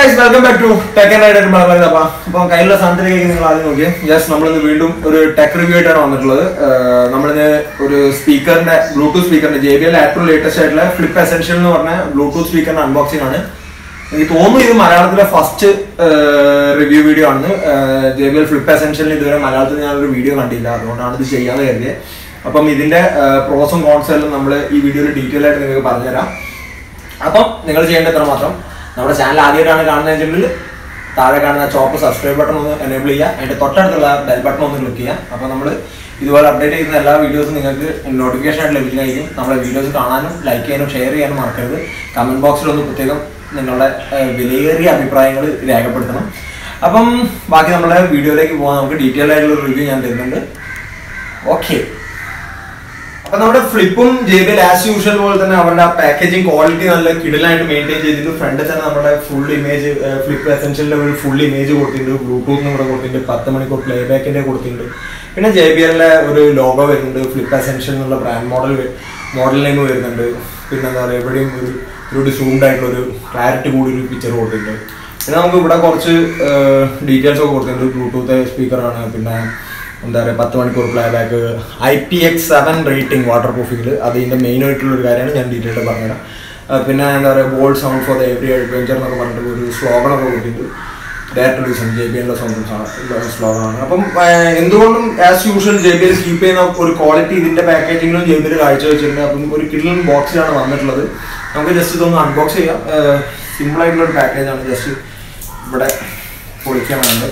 Guys welcome back to tech and rider Malabar അപ്പൊ അപ്പൊ കയ്യിലുള്ള സാധനത്തിലേക്ക് നിങ്ങൾ ആദ്യം നോക്കിയേ ജസ്റ്റ് നമ്മളിന്ന് വീണ്ടും ഒരു ടെക് റിവ്യൂ ആയിട്ടാണ് വന്നിട്ടുള്ളത് ആഹ് നമ്മളിന്ന് ഒരു സ്പീക്കറിന്റെ ബ്ലൂടൂത്ത് സ്പീക്കറിന്റെ ജെ ബി എൽ ഏറ്റവും ലേറ്റസ്റ്റ് ആയിട്ടുള്ള ഫ്ലിപ്പ് എസെൻഷ്യൽ എന്ന് പറഞ്ഞ ബ്ലൂടൂത്ത് സ്പീക്കറിന്റെ അൺബോക്സിംഗ് ആണ് എനിക്ക് തോന്നുന്നു ഇത് മലയാളത്തിലെ ഫസ്റ്റ് റിവ്യൂ വീഡിയോ ആണ് ജെ ബി എൽ ഫ്ലിപ്പ് എസെൻഷ്യലിന് ഇതുവരെ മലയാളത്തിൽ ഞാനൊരു വീഡിയോ കണ്ടില്ല അതുകൊണ്ടാണ് ഇത് ചെയ്യാതെ കരുതിയത് അപ്പം ഇതിന്റെ പ്രോസും കോൺസും എല്ലാം നമ്മൾ ഈ വീഡിയോയിൽ ഡീറ്റെയിൽ ആയിട്ട് നിങ്ങൾക്ക് പറഞ്ഞുതരാം അപ്പം നിങ്ങൾ ചെയ്യേണ്ട ഇത്ര മാത്രം നമ്മുടെ ചാനൽ ആദ്യമായിട്ടാണ് കാണുന്നതെങ്കിൽ താഴെ കാണുന്ന ചോപ്പ് സബ്സ്ക്രൈബ് ബട്ടൺ ഒന്ന് എനേബിൾ ചെയ്യുക അതിന്റെ തൊട്ടടുത്തുള്ള ബെൽ ബട്ടൺ ഒന്ന് ക്ലിക്ക് ചെയ്യുക അപ്പോൾ നമ്മൾ ഇതുപോലെ അപ്ഡേറ്റ് ചെയ്യുന്ന എല്ലാ വീഡിയോസും നിങ്ങൾക്ക് നോട്ടിഫിക്കേഷൻ ആയിട്ട് ലഭിക്കുന്നതായിരിക്കും നമ്മുടെ വീഡിയോസ് കാണാനും ലൈക്ക് ചെയ്യാനും ഷെയർ ചെയ്യാനും മറക്കരുത് കമന്റ് ബോക്സിൽ ഒന്ന് പ്രത്യേകം നിങ്ങളുടെ ഏഹ്, വിലയേറിയ അഭിപ്രായങ്ങൾ രേഖപ്പെടുത്തണം അപ്പം ബാക്കി നമ്മുടെ വീഡിയോയിലേക്ക് പോകാൻ നമുക്ക് ഡീറ്റെയിൽ ആയിട്ടുള്ള റിവ്യൂ ഞാൻ തരുന്നുണ്ട് ഓക്കെ അപ്പൊ നമ്മുടെ ഫ്ലിപ്പും J B L as usual പോലെ തന്നെ അവരുടെ പാക്കേജിങ് ക്വാളിറ്റി നല്ല കിടലായിട്ട് മെയിൻറ്റെയിൻ ചെയ്തിട്ട് ഫ്രണ്ടിൽ തന്നെ നമ്മുടെ ഫുൾ ഇമേജ് ഫ്ലിപ്പ് എസെൻഷ്യലിന്റെ ഒരു ഫുൾ ഇമേജ് കൊടുത്തിട്ടുണ്ട് ബ്ലൂടൂത്ത് കൂടെ കൊടുത്തിട്ടുണ്ട് പത്ത് മണിക്കൂർ പ്ലേ ബാക്കിന്റെ കൊടുത്തിട്ടുണ്ട് പിന്നെ ജെ ബി എല്ലിന്റെ ഒരു ലോഗോ വരുന്നുണ്ട് ഫ്ലിപ്പ് എസെൻഷ്യൽ എന്നുള്ള ബ്രാൻഡ് മോഡൽ മോഡൽ നെയിം വരുന്നുണ്ട് പിന്നെ എന്താ പറയുക എവിടെയും ഒരു ഒരു സൂംഡ് ആയിട്ടുള്ള ഒരു ക്ലാരിറ്റി കൂടി ഒരു പിക്ചർ കൊടുത്തിട്ടുണ്ട് പിന്നെ നമുക്ക് ഇവിടെ കുറച്ച് ഡീറ്റെയിൽസ് ഒക്കെ കൊടുത്തിട്ടുണ്ട് ബ്ലൂടൂത്ത് സ്പീക്കറാണ് പിന്നെ എന്താ പറയുക പത്ത് മണിക്കൂർ play back I P X seven rating water പ്രൂഫിംഗിൽ അതിൻ്റെ മെയിൻ ആയിട്ടുള്ള ഒരു കാര്യമാണ് ഞാൻ ഡീറ്റെയിൽ ആയിട്ട് പറഞ്ഞുതരാം ആ, പിന്നെ എന്താ പറയുക bold sound for the every adventure എന്നൊക്കെ പറഞ്ഞിട്ട് ഒരു സ്ലോഗനൊക്കെ കൊടുത്തിട്ടുണ്ട് ഡയറക്ട് ലൂസൺ ജെ ബി എല്ലിൻ്റെ സ്വന്തം സ്ലോഗനാണ് അപ്പം ആ, എന്തുകൊണ്ടും as usual J B L keep ചെയ്യുന്ന ഒരു ക്വാളിറ്റി ഇതിൻ്റെ പാക്കേജിങ്ങിലും ജെ ബി എൽ കാഴ്ചവെച്ചിട്ടുണ്ട് അപ്പം ഒരു കിഡിലും ബോക്സിലാണ് വന്നിട്ടുള്ളത് നമുക്ക് ജസ്റ്റ് ഇതൊന്ന് അൺബോക്സ് ചെയ്യാം സിമ്പിൾ ആയിട്ടുള്ള ഒരു പാക്കേജാണ് ജസ്റ്റ് ഇവിടെ പൊളിക്കാൻ വേണ്ടത്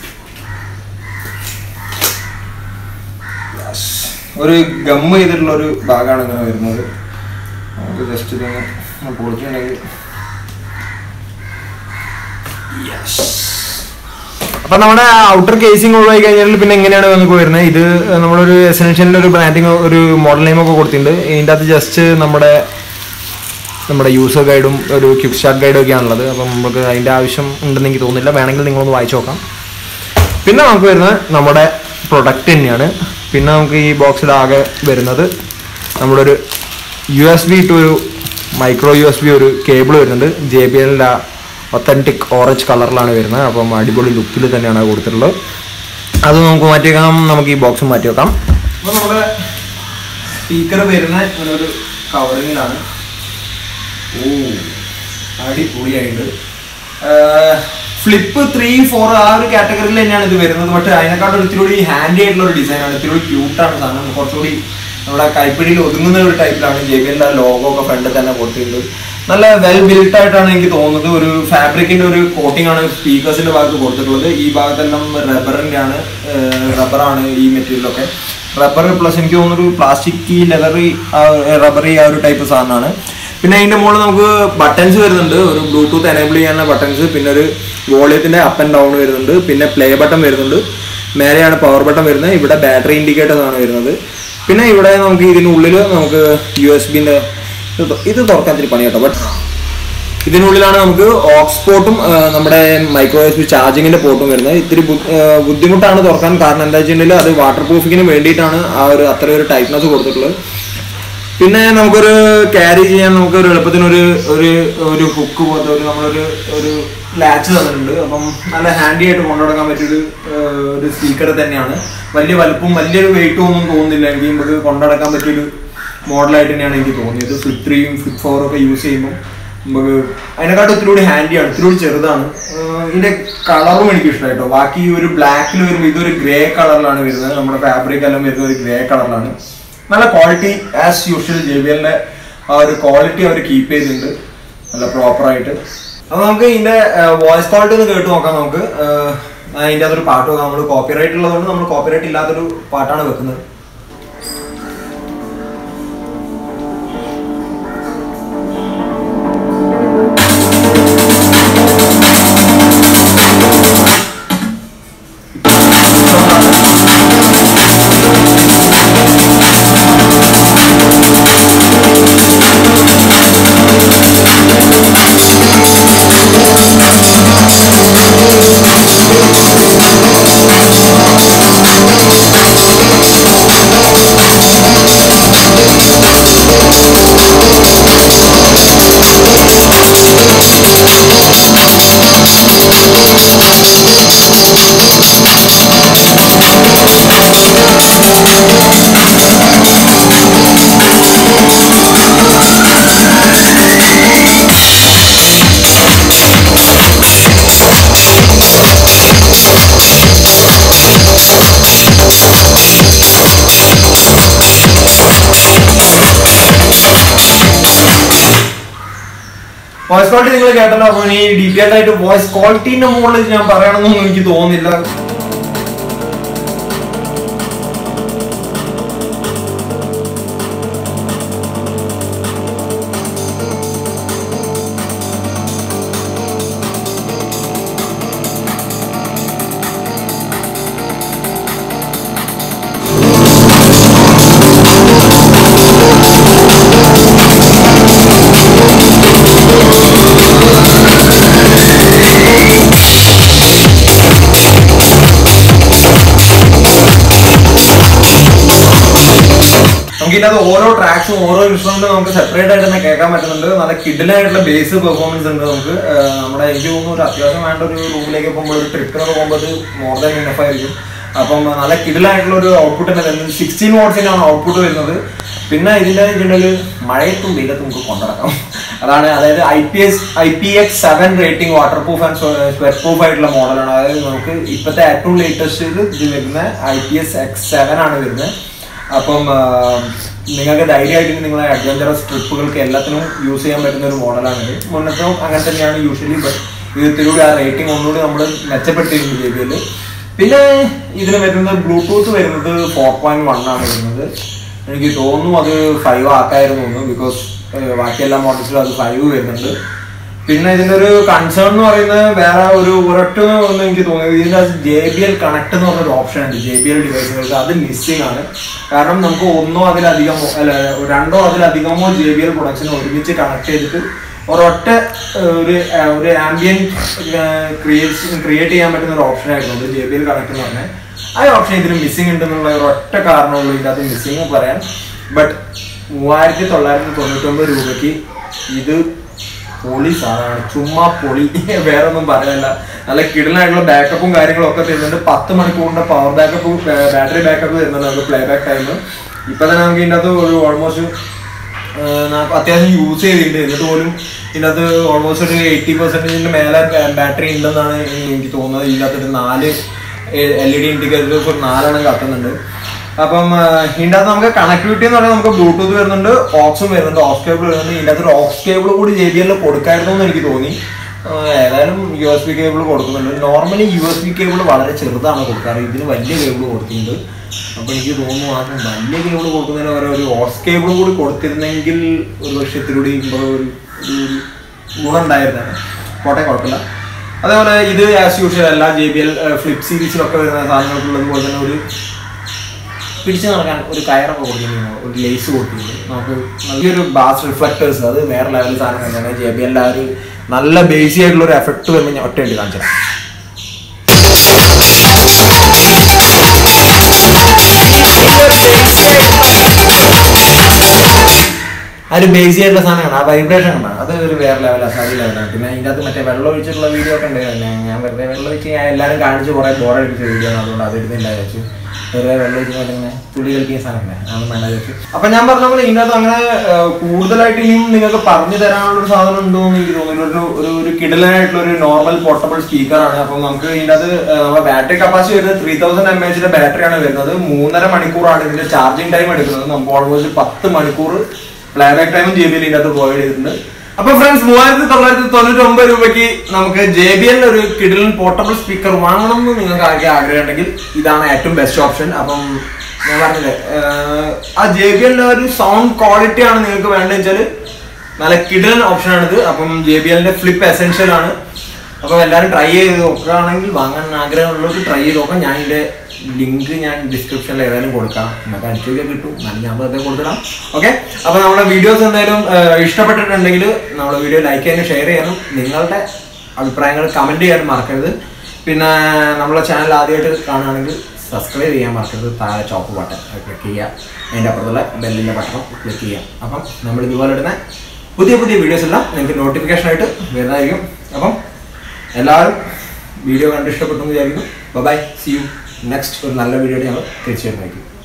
ഒരു ഗം ചെയ്തിട്ടുള്ള ഒരു ഭാഗമാണ് ഇങ്ങനെ വരുന്നത് നമുക്ക് ജസ്റ്റ് ഇതൊന്ന് പൊളിച്ചിട്ടുണ്ടെങ്കിൽ അപ്പൊ നമ്മുടെ ഔട്ടർ കേസിംഗ് ഒഴിവായി കഴിഞ്ഞാൽ പിന്നെ എങ്ങനെയാണ് നമുക്ക് വരുന്നത് ഇത് നമ്മളൊരു എസെൻഷ്യലിന്റെ ഒരു ബ്രാൻഡിങ് ഒരു മോഡൽ നെയിം ഒക്കെ കൊടുത്തിട്ടുണ്ട് ഇതിൻ്റെ അകത്ത് ജസ്റ്റ് നമ്മുടെ നമ്മുടെ യൂസർ ഗൈഡും ഒരു ക്വിക്ക് സ്റ്റാർട്ട് ഗൈഡും ഒക്കെ ആണുള്ളത് അപ്പം നമുക്ക് അതിൻ്റെ ആവശ്യം ഉണ്ടെന്ന് എനിക്ക് തോന്നുന്നില്ല വേണമെങ്കിൽ നിങ്ങളൊന്ന് വായിച്ചു നോക്കാം പിന്നെ നമുക്ക് വരുന്നത് നമ്മുടെ പ്രൊഡക്റ്റ് തന്നെയാണ് പിന്നെ നമുക്ക് ഈ ബോക്സിൽ ആകെ വരുന്നത് നമ്മുടെ ഒരു യു എസ് ബി ടു ഒരു മൈക്രോ യു എസ് ബി ഒരു കേബിൾ വരുന്നുണ്ട് ജെ ബി എല്ലിൻ്റെ ഒത്തൻറ്റിക് ഓറഞ്ച് കളറിലാണ് വരുന്നത് അപ്പം അടിപൊളി ലുക്കിൽ തന്നെയാണ് അത് കൊടുത്തിട്ടുള്ളത് അത് നമുക്ക് മാറ്റി വെക്കാം നമുക്ക് ഈ ബോക്സ് മാറ്റി വെക്കാം അപ്പോൾ നമ്മുടെ സ്പീക്കർ വരുന്ന ഒരു കവറിങ്ങിലാണ് ഓ അടിപൊളിയായിട്ട് ഫ്ലിപ്പ് ത്രീ ഫോർ ആ ഒരു കാറ്റഗറിയിൽ തന്നെയാണ് ഇത് വരുന്നത് പക്ഷേ അതിനെക്കാട്ടും ഇത്തിരി ഹാൻഡി ആയിട്ടുള്ള ഒരു ഡിസൈനാണ് ഇത്തിരി ക്യൂട്ടാണ് സാധനം കുറച്ചുകൂടി നമ്മുടെ കൈപ്പിടിയിൽ ഒതുങ്ങുന്ന ഒരു ടൈപ്പിലാണ് ജെ ബി എല്ലിൻ്റെ ലോഗോ ഒക്കെ ഫ്രണ്ടിൽ തന്നെ കൊടുത്തിട്ടുണ്ട് നല്ല വെൽ ബിൽട്ട് ആയിട്ടാണ് എനിക്ക് തോന്നുന്നത് ഒരു ഫാബ്രിക്കിന്റെ ഒരു കോട്ടിംഗ് ആണ് സ്പീക്കേഴ്സിന്റെ ഭാഗത്ത് കൊടുത്തിട്ടുള്ളത് ഈ ഭാഗത്തെല്ലാം റബ്ബറിന്റെ ആണ് റബ്ബറാണ് ഈ മെറ്റീരിയലൊക്കെ റബ്ബർ പ്ലസ് എനിക്ക് തോന്നുന്നു ഒരു പ്ലാസ്റ്റിക് ലെതറി റബ്ബറി ആ ഒരു ടൈപ്പ് സാധനമാണ് പിന്നെ അതിന്റെ മുകളിൽ നമുക്ക് ബട്ടൺസ് വരുന്നുണ്ട് ഒരു ബ്ലൂടൂത്ത് എനേബിൾ ചെയ്യാനുള്ള ബട്ടൺസ് പിന്നെ ഒരു വോളിയത്തിന്റെ അപ്പ് ആൻഡ് ഡൗൺ വരുന്നുണ്ട് പിന്നെ പ്ലേ ബട്ടൺ വരുന്നുണ്ട് മേലെയാണ് പവർ ബട്ടൺ വരുന്നത് ഇവിടെ ബാറ്ററി ഇൻഡിക്കേറ്റേഴ്സ് ആണ് വരുന്നത് പിന്നെ ഇവിടെ നമുക്ക് ഇതിനുള്ളിൽ നമുക്ക് യു എസ് ബിന്റെ ഇത് തുറക്കാൻ ഇത്തിരി പണി കേട്ടോ ബട്ട് ഇതിനുള്ളിലാണ് നമുക്ക് ഓക്സ്പോർട്ടും നമ്മുടെ മൈക്രോ എസ് ബി ചാർജിങ്ങിന്റെ പോർട്ടും വരുന്നത് ഇത്തിരി ബു- ആ, ബുദ്ധിമുട്ടാണ് തുറക്കാൻ കാരണം എന്താ വെച്ചിട്ടുണ്ടെങ്കിൽ അത് വാട്ടർ പ്രൂഫിങ്ങിന് വേണ്ടിയിട്ടാണ് ആ ഒരു അത്ര ഒരു ടൈറ്റ്നസ് കൊടുത്തിട്ടുള്ളത് പിന്നെ നമുക്കൊരു ക്യാരി ചെയ്യാൻ നമുക്ക് ഒരു എളുപ്പത്തിന് ഒരു ഒരു ഒരു ഹുക്ക് പോലത്തെ ഒരു നമ്മളൊരു ഒരു ലാച്ച് തന്നിട്ടുണ്ട് അപ്പം നല്ല ഹാൻഡി ആയിട്ട് കൊണ്ടുനടക്കാൻ പറ്റിയൊരു ആ, ഒരു സ്പീക്കർ തന്നെയാണ് വലിയ വലുപ്പവും വലിയൊരു വെയിറ്റും ഒന്നും തോന്നുന്നില്ല എനിക്ക് നമുക്ക് കൊണ്ടുനടക്കാൻ പറ്റിയൊരു മോഡലായിട്ട് തന്നെയാണ് എനിക്ക് തോന്നിയത് ഫ്ലിപ്പ് ത്രീയും ഫ്ലിപ്പ് ഫോറും ഒക്കെ യൂസ് ചെയ്യുമ്പോൾ നമുക്ക് അതിനെക്കാട്ടും ഇത്തിരി കൂടി ഹാൻഡിയാണ് ഇത്തിരി കൂടി ചെറുതാണ് ആഹ് ഇതിന്റെ കളറും എനിക്ക് ഇഷ്ടമായിട്ടോ ബാക്കി ഈ ഒരു ബ്ലാക്കിൽ വരുമ്പോൾ ഇതൊരു ഗ്രേ കളറിലാണ് വരുന്നത് നമ്മുടെ ഫാബ്രിക് എല്ലാം വരുന്നത് ഒരു ഗ്രേ കളറിലാണ് നല്ല quality as usual J B എല്ലിന്റെ ആ ഒരു ക്വാളിറ്റി അവർ കീപ്പ് ചെയ്തിട്ടുണ്ട് നല്ല പ്രോപ്പർ ആയിട്ട് അപ്പൊ നമുക്ക് ഇതിന്റെ വോയിസ് ക്വാളിറ്റി ഒന്ന് കേട്ട് നോക്കാം നമുക്ക് ആഹ് അതിന്റെ അതൊരു പാട്ട് നോക്കാം നമ്മൾ കോപ്പിറൈറ്റ് ഉള്ളതുകൊണ്ട് നമ്മൾ കോപ്പിറൈറ്റ് ഇല്ലാത്തൊരു പാട്ടാണ് വെക്കുന്നത് Thank വോയിസ് ക്വാളിറ്റി നിങ്ങൾ കേട്ടല്ലോ അപ്പോൾ ഈ ഡീറ്റെയിൽഡ് ആയിട്ട് വോയിസ് ക്വാളിറ്റീന്റെ മുകളിൽ ഞാൻ പറയണമെന്നൊന്നും എനിക്ക് തോന്നുന്നില്ല നമുക്ക് ഇതിനകത്ത് ഓരോ ട്രാക്സും ഓരോ ഇൻസ്ട്രുമെന്റും നമുക്ക് സെപ്പറേറ്റ് ആയിട്ട് തന്നെ കേൾക്കാൻ പറ്റുന്നുണ്ട് നല്ല കിഡിലായിട്ടുള്ള ബേസ് പെർഫോമൻസ് ഉണ്ട് നമുക്ക് ആഹ് നമ്മുടെ എനിക്ക് തോന്നുന്നു ഒരു അത്യാവശ്യം വേണ്ട ഒരു റൂമിലേക്ക് പോകുമ്പോൾ ഒരു ട്രിപ്പിനൊക്കെ പോകുമ്പോൾ അത് മോർ ദാൻ ഇനഫ് ആയിരിക്കും അപ്പം നല്ല കിഡിലായിട്ടുള്ള ഒരു ഔട്ട്പുട്ട് തന്നെ വരുന്നത് സിക്സ്റ്റീൻ വാട്ട്സിനാണ് ഔട്ട്പുട്ട് വരുന്നത് പിന്നെ ഇതിന്റെ ഇതിൻ്റെ മഴയത്തും വെയിലത്തും നമുക്ക് കൊണ്ടുനടക്കാം അതാണ് അതായത് I P S I P X seven rating waterproof and sweatproof ആയിട്ടുള്ള മോഡലാണ് അതായത് നമുക്ക് ഇപ്പോഴത്തെ ഏറ്റവും ലേറ്റസ്റ്റ് ഇത് ഇത് വരുന്ന I P S X seven ആണ് വരുന്നത് അപ്പം ആ, നിങ്ങൾക്ക് ധൈര്യമായിട്ട് നിങ്ങളെ അഡ്വഞ്ചറസ് ട്രിപ്പുകൾക്ക് എല്ലാത്തിനും യൂസ് ചെയ്യാൻ പറ്റുന്ന ഒരു മോഡലാണിത് മുന്നത്തെ അങ്ങനെ തന്നെയാണ് യൂഷ്വലി ഇത് ഇത്തിരി ആ റേറ്റിംഗ് ഒന്നുകൂടി നമ്മൾ മെച്ചപ്പെട്ടിരുന്നു ജെ ബി എൽ പിന്നെ ഇതിന് വരുന്നത് ബ്ലൂടൂത്ത് വരുന്നത് ഫോർ പോയിന്റ് വൺ ആണ് വരുന്നത് എനിക്ക് തോന്നുന്നു അത് ഫൈവ് ആക്കായിരുന്നു തോന്നുന്നു ബിക്കോസ് ബാക്കി എല്ലാ മോഡൽസിലും അത് ഫൈവ് വരുന്നുണ്ട് പിന്നെ ഇതിന്റെ ഒരു കൺസേൺ എന്ന് പറയുന്നത് വേറെ ഒരു ഒരൊറ്റ ഒന്നും എനിക്ക് തോന്നിയത് ഇതിന്റെ ജെ ബി എൽ കണക്ട് എന്ന് പറഞ്ഞൊരു ഓപ്ഷൻ ഉണ്ട് ജെ ബി എൽ ഡിവൈസുകൾക്ക് അത് മിസ്സിംഗ് ആണ് കാരണം നമുക്ക് ഒന്നോ അതിലധികമോ അല്ല രണ്ടോ അതിലധികമോ ജെ ബി എൽ പ്രൊഡക്ഷൻ ഒരുമിച്ച് കണക്ട് ചെയ്തിട്ട് ഒരൊറ്റ ഏഹ്, ഒരു ഏഹ്, ഒരു ആംബിയൻ ക്രിയേറ്റ് ക്രിയേറ്റ് ചെയ്യാൻ പറ്റുന്ന ഒരു ഓപ്ഷൻ ആയിരുന്നു അത് ജെ ബി എൽ കണക്ട് എന്ന് പറഞ്ഞാൽ ആ ഓപ്ഷൻ ഇതിൽ മിസ്സിംഗ് ഉണ്ടെന്നുള്ള ഒരു ഒറ്റ കാരണമുള്ളൂ ഇതിനകത്ത് മിസ്സിംഗ് പറയാൻ ബട്ട് മൂവായിരത്തി തൊള്ളായിരത്തി തൊണ്ണൂറ്റൊമ്പത് രൂപയ്ക്ക് ഇത് പൊളി സാധനമാണ് ചുമ്മാ പൊളി വേറെ ഒന്നും പറയാനില്ല നല്ല കിടലായിട്ടുള്ള ബാക്കപ്പും കാര്യങ്ങളും ഒക്കെ തരുന്നുണ്ട് പത്ത് മണിക്കൂറിന്റെ പവർ ബാക്കപ്പ് ബാറ്ററി ബാക്കപ്പ് തരുന്നുണ്ട് നമുക്ക് പ്ലേ ബാക്ക് ടൈം ഇപ്പൊ തന്നെ നമുക്ക് ഇതിൻ്റെ അകത്ത് ഒരു ഓൾമോസ്റ്റ് അത്യാവശ്യം യൂസ് ചെയ്തിട്ടുണ്ട് എന്നിട്ട് പോലും ഇതിനകത്ത് ഓൾമോസ്റ്റ് ഒരു എയ്റ്റി പെർസെന്റേജിന്റെ മേലെ ബാറ്ററി ഉണ്ടെന്നാണ് എനിക്ക് തോന്നുന്നത് ഇതിനകത്ത് ഒരു നാല് എൽ ഇ ഡി ഇൻഡിക്കേറ്റേഴ്സ് ഒരു നാലെണ്ണം കത്തുന്നുണ്ട് അപ്പം ആ, ഇതിന്റെ അകത്ത് നമുക്ക് കണക്ടിവിറ്റി എന്ന് പറയുന്നത് നമുക്ക് ബ്ലൂടൂത്ത് വരുന്നുണ്ട് ഓക്സും വരുന്നുണ്ട് ഓക്സ് കേബിൾ വരുന്നുണ്ട് ഇതിന്റെ അകത്ത് ഒരു ഓക്സ് കേബിൾ കൂടി ജെ ബി എല്ലിൽ കൊടുക്കായിരുന്നു എന്ന് എനിക്ക് തോന്നി ആ, ഏതായാലും യു എസ് ബി കേബിൾ കൊടുക്കുന്നുണ്ട് normally U S B cable വളരെ ചെറുതാണ് കൊടുക്കാറ് ഇതിന് വലിയ കേബിൾ കൊടുത്തിട്ടുണ്ട് അപ്പൊ എനിക്ക് തോന്നുന്നു ആ വലിയ കേബിൾ കൊടുക്കുന്നതിന് പകരം ഒരു ഓക്സ് കേബിൾ കൂടി കൊടുത്തിരുന്നെങ്കിൽ ഒരു വർഷത്തിലൂടെ ഒരു ഒരു ഒരു ഗുണം ഉണ്ടായിരുന്നതാണ് കോട്ടെ കുഴപ്പമില്ല അതേപോലെ ഇത് ആസ് യൂഷ്വൽ എല്ലാ ജെ ബി എൽ ഫ്ലിപ്പ് സീരീസിലൊക്കെ വരുന്ന സാധനങ്ങൾക്കുള്ളത് പോലെ തന്നെ ഒരു പിടിച്ചു നടക്കാൻ ഒരു കയറൊക്കെ കൊടുക്കുന്നു ഒരു ലേസ് കൊടുക്കുന്നുണ്ട് നമുക്ക് നല്ലൊരു ബാസ് റിഫ്ലക്ടേഴ്സ് അത് വേറെ ലെവൽ സാധനം തന്നെയാണ് ജെ ബി എല്ലിൻ്റെ ആ ഒരു നല്ല ബേസി ആയിട്ടുള്ള ഒരു എഫക്ട് വരുമ്പോൾ ഞാൻ ഒറ്റയായിട്ട് കാണിച്ചു തരാം. ആ ഒരു ബേസി ആയിട്ടുള്ള സാധനമാണ് ആ വൈബ്രേഷൻ ആണ് അത് ഒരു വേറെ ലെവലാണ് സാരി ലെവലാണ് പിന്നെ അതിൻ്റെ അകത്ത് മറ്റേ വെള്ളം ഒഴിച്ചിട്ടുള്ള വീഡിയോ ഒക്കെ ഉണ്ട് ഞാൻ ഞാൻ വെറുതെ വെള്ളം ഒഴിച്ച് ഞാൻ എല്ലാവരും കാണിച്ച് കുറേ ബോറടിച്ച വീഡിയോ ആണ് അതുകൊണ്ട് അത് എടുത്തില്ല വെച്ചു വെറുതെ വെള്ളം ഒഴിച്ച് ഇങ്ങനെ തുള്ളി കളിക്കുന്ന സാധനമല്ലേ അതൊന്നും വേണ്ട വെച്ചു അപ്പൊ ഞാൻ പറഞ്ഞ പോലെ ഇതിനകത്ത് അങ്ങനെ ആ, കൂടുതലായിട്ട് ഇനിയും നിങ്ങൾക്ക് പറഞ്ഞു തരാനുള്ള ഒരു സാധനം ഉണ്ടോ എന്ന് എനിക്ക് തോന്നുന്നു ഒരു ഒരു ഒരു കിടലായിട്ടുള്ള ഒരു നോർമൽ പോർട്ടബിൾ സ്പീക്കറാണ് അപ്പം നമുക്ക് ഇതിൻ്റെ അത് നമ്മുടെ ബാറ്ററി കപ്പാസിറ്റി വരുന്നത് ത്രീ തൗസൻഡ് എം എച്ചിന്റെ ബാറ്ററിയാണ് വരുന്നത് മൂന്നര മണിക്കൂറാണ് ഇതിന്റെ ചാർജിങ് ടൈം എടുക്കുന്നത് നമുക്ക് ഓൾമോസ്റ്റ് പത്ത് മണിക്കൂർ പ്ലേ ബാക്ക് ടൈമും ജെ ബി എൽ ഇതിനകത്ത് പ്രൊവൈഡ് ചെയ്തിട്ടുണ്ട് അപ്പൊ ഫ്രണ്ട്സ് മൂവായിരത്തി തൊള്ളായിരത്തി തൊണ്ണൂറ്റി ഒമ്പത് രൂപയ്ക്ക് നമുക്ക് ജെ ബി എൽ ഒരു കിഡിലൻ പോർട്ടബിൾ സ്പീക്കർ വാങ്ങണം എന്ന് നിങ്ങൾക്ക് ആകെ ആഗ്രഹം ഉണ്ടെങ്കിൽ ഇതാണ് ഏറ്റവും ബെസ്റ്റ് ഓപ്ഷൻ അപ്പം ഞാൻ പറഞ്ഞില്ലേ ആഹ് ആ ജെ ബി എല്ലിന്റെ ഒരു സൗണ്ട് ക്വാളിറ്റി ആണ് നിങ്ങൾക്ക് വേണ്ടത് വെച്ചാൽ നല്ല കിഡിലൻ ഓപ്ഷൻ ആണിത് അപ്പം ജെ ബി എല്ലിന്റെ ഫ്ലിപ്പ് എസെൻഷ്യൽ ആണ് അപ്പോൾ എല്ലാവരും ട്രൈ ചെയ്ത് നോക്കുകയാണെങ്കിൽ വാങ്ങാൻ ആഗ്രഹമുള്ളവർക്ക് ട്രൈ ചെയ്ത് നോക്കാം ഞാൻ ഇതിന്റെ ലിങ്ക് ഞാൻ ഡിസ്ക്രിപ്ഷനിൽ ഏതായാലും കൊടുക്കാം നിങ്ങൾക്ക് അനുസരിച്ച് കിട്ടും എന്നാലും ഞാൻ വെറുതെ കൊടുത്തിടാം ഓക്കെ അപ്പോൾ നമ്മുടെ വീഡിയോസ് എന്തായാലും ആഹ്, ഇഷ്ടപ്പെട്ടിട്ടുണ്ടെങ്കിൽ നമ്മുടെ വീഡിയോ ലൈക്ക് ചെയ്യാനും ഷെയർ ചെയ്യാനും നിങ്ങളുടെ അഭിപ്രായങ്ങൾ കമൻറ്റ് ചെയ്യാനും മറക്കരുത് പിന്നെ നമ്മളെ ചാനൽ ആദ്യമായിട്ട് കാണുകയാണെങ്കിൽ സബ്സ്ക്രൈബ് ചെയ്യാൻ മറക്കരുത് താഴെ ചോപ്പ് ബട്ടൺ ക്ലിക്ക് ചെയ്യുക അതിൻ്റെ അപ്പുറത്തുള്ള ബെല്ലിൻ്റെ ബട്ടൺ ക്ലിക്ക് ചെയ്യുക അപ്പം നമ്മൾ ഇതുപോലെ ഇടുന്ന പുതിയ പുതിയ വീഡിയോസ് എല്ലാം നിങ്ങൾക്ക് നോട്ടിഫിക്കേഷൻ ആയിട്ട് വരുന്നതായിരിക്കും അപ്പം എല്ലാവരും വീഡിയോ കണ്ട് ഇഷ്ടപ്പെട്ടു എന്ന് വിചാരിക്കുന്നു ബൈ സി യു നെക്സ്റ്റ് ഒരു നല്ല വീഡിയോ ഞങ്ങൾ തീർച്ചയായിട്ടും അയക്കും